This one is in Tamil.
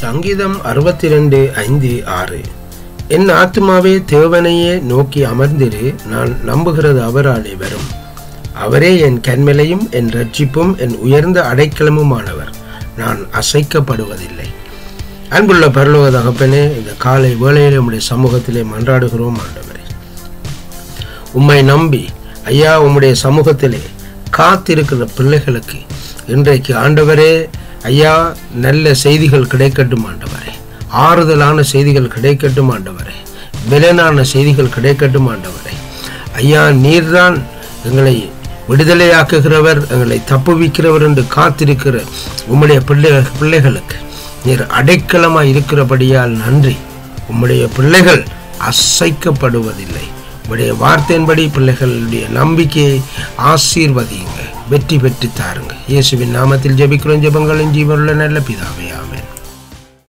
சங்கீதம் அறுபத்தி ரெண்டு ஐந்து ஆறு என் ஆத்மாவே தேவனையே நோக்கி அமர்ந்திரு நான் நம்புகிறது அவராலே வரும் அவரே என் கண்மலையும் என் ரட்சிப்பும் என் உயர்ந்த அடைக்கலமுமானவர் நான் அசைக்கப்படுவதில்லை அன்புள்ள பரலோக தகப்பனே இந்த காலை வேளையிலே உம்முடைய சமூகத்திலே மன்றாடுகிறோம் ஆண்டவரே உம்மை நம்பி ஐயா உம்முடைய சமூகத்திலே காத்திருக்கிற பிள்ளைகளுக்கு இன்றைக்கு ஆண்டவரே ஐயா நல்ல செய்திகள் கிடைக்கட்டும் ஆண்டவரே ஆறுதலான செய்திகள் கிடைக்கட்டும் ஆண்டவரே விலனான செய்திகள் கிடைக்கட்டும் ஆண்டவரே ஐயா நீர்தான் எங்களை விடுதலையாக்குகிறவர் எங்களை தப்புவிக்கிறவர் என்று காத்திருக்கிற உம்முடைய பிள்ளை பிள்ளைகளுக்கு நீர் அடைக்கலமாய் இருக்கிறபடியால் நன்றி உம்முடைய பிள்ளைகள் அசைக்கப்படுவதில்லை உடைய வார்த்தையின்படி பிள்ளைகளுடைய நம்பிக்கையை ஆசீர்வதியுங்க வெற்றி பெற்று தாருங்க இயேசுவின் நாமத்தில் ஜெபிக்கிறோம் ஜெபங்களின் ஜீவனுள்ள நல்ல பிதாவே ஆமென்